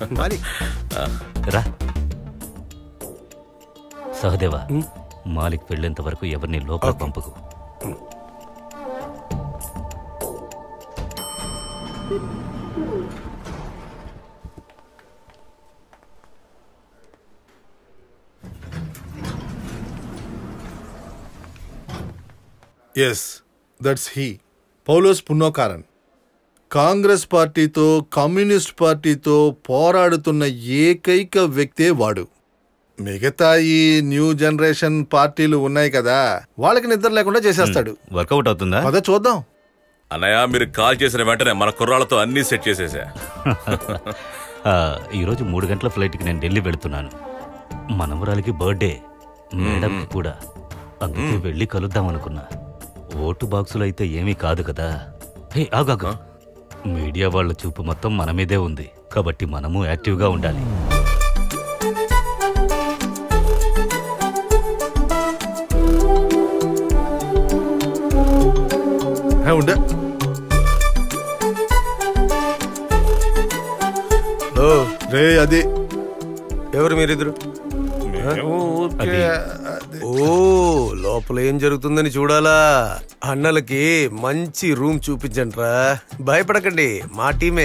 మాలిక్ రా సహదేవా మాలిక్ వెళ్ళేంత వరకు ఎవరిని లోపల పంపకు yes that's he Paulose Punnokaran Congress పార్టీతో కమ్యూనిస్ట్ పార్టీతో పోరాడుతున్న ఏకైక వ్యక్తే వాడు మిగతా ఈ న్యూ జనరేషన్ పార్టీలు ఉన్నాయి కదా వాళ్ళకి నిద్ర లేకుండా చేసేస్తాడు వర్కౌట్ అవుతుందా పద చూద్దాం అన్నయ్య మీరు కాల్ చేసిన వెంటనే మన కుర్రాళ్ళతో అన్ని సెట్ చేసేసా ఆ, ఈరోజు మూడు గంటల ఫ్లైట్కి నేను ఢిల్లీ వెళుతున్నాను మనవరాలికి బర్త్డే మేడంకి కూడా అందుకే వెళ్ళి కలుద్దాం అనుకున్నా ఓటు బాక్సులు అయితే ఏమీ కాదు కదా హే ఆగాగు మీడియా వాళ్ళ చూపు మొత్తం మన మీదే ఉంది కాబట్టి మనము యాక్టివ్గా ఉండాలి హే, ఉండే ఓ రే అది ఎవరు మీరిద్దరు ఊరికే ఓ లోపల ఏం జరుగుతుందని చూడాలా అన్నలకి మంచి రూమ్ చూపించండి రా భయపడకండి మా టీమే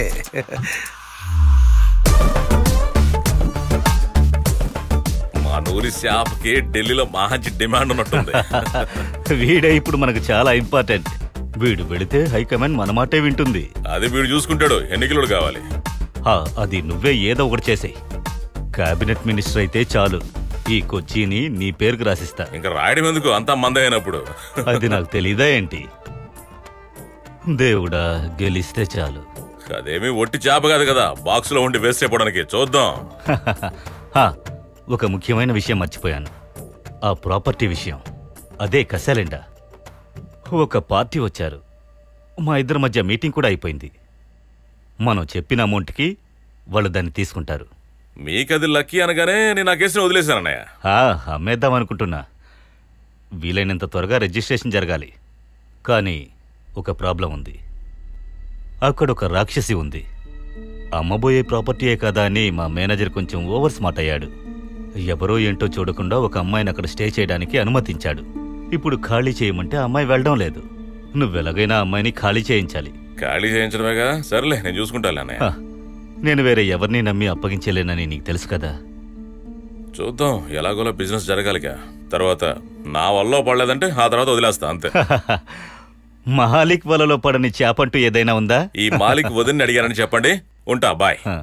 మా నూరి షాప్కి ఢిల్లీలో మంచి డిమాండ్ ఉన్నట్టుంది వీడే ఇప్పుడు మనకు చాలా ఇంపార్టెంట్ వీడు వెళితే హైకమాండ్ మన మాటే వింటుంది అది వీడు చూసుకుంటాడు ఎన్ని కిలోలు కావాలి హా, అది నువ్వే ఏదో ఒకటి చేసేయ్ కేబినెట్ మినిస్టర్ అయితే చాలు ఈ కొచ్చిని నీ పేరుకు రాసిస్తా ఇంకా రాయడం ఎందుకు అంతా మంద అయినప్పుడు అది నాకు తెలీదా ఏంటి దేవుడా గెలిస్తే చాలు అదేమీ ఒట్టి చేప కాదు కదా బాక్స్ లో ఉండి వేస్ట్ అయిపోవడానికి చూద్దాం హా, ఒక ముఖ్యమైన విషయం మర్చిపోయాను ఆ ప్రాపర్టీ విషయం అదే కసాలెండా ఒక పార్టీ వచ్చారు మా ఇద్దరి మధ్య మీటింగ్ కూడా అయిపోయింది మనం చెప్పిన అమౌంట్కి వాళ్ళు దాన్ని తీసుకుంటారు మీకది లక్కీ అనగానే నేను ఆ కేసుని వదిలేశాను అన్నయ్య ఆ, అమ్మేద్దాం అనుకుంటున్నా వీలైనంత త్వరగా రిజిస్ట్రేషన్ జరగాలి కానీ ఒక ప్రాబ్లం ఉంది అక్కడ ఒక రాక్షసి ఉంది అమ్మబోయే ప్రాపర్టీయే కదా అని మా మేనేజర్ కొంచెం ఓవర్ స్మార్ట్ అయ్యాడు ఎవరో ఏంటో చూడకుండా ఒక అమ్మాయిని అక్కడ స్టే చేయడానికి అనుమతించాడు ఇప్పుడు ఖాళీ చేయమంటే ఆ అమ్మాయి వెళ్ళడం లేదు నువ్వెలాగైనా ఆ అమ్మాయిని ఖాళీ చేయించాలి ఖాళీ చేయించడమేగా సర్లే నేను చూసుకుంటాను అన్నయ్య హ, నేను వేరే ఎవరిని నమ్మి అప్పగించలేనని నీకు తెలుసు కదా చూద్దాం ఎలాగోలా బిజినెస్ జరగాలిగా తర్వాత నా వల్ల పడలేదంటే ఆ తర్వాత వదిలేస్తా అంతే మహాలిక్ వలలో పడని చేపంటూ ఏదైనా ఉందా ఈ మాలిక్ వదిని అడిగారని చెప్పండి ఉంటా బాయ్ హ.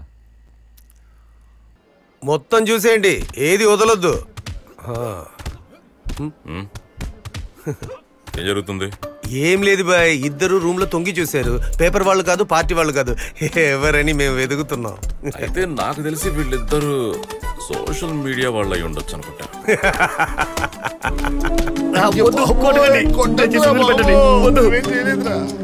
మొత్తం చూసేయండి ఏది వదలొద్దు ఆ, ఏం జరుగుతుంది ఏం లేదు బాయ్ ఇద్దరు రూమ్ లో తొంగి చూశారు పేపర్ వాళ్ళు కాదు పార్టీ వాళ్ళు కాదు ఎవరని మేము వెతుకుతున్నాం అయితే నాకు తెలిసి వీళ్ళిద్దరు సోషల్ మీడియా వాళ్ళు అయి ఉండొచ్చు అనుకుంటా కొట్టకురా బాబు. నువ్వేం చేయలేదురా.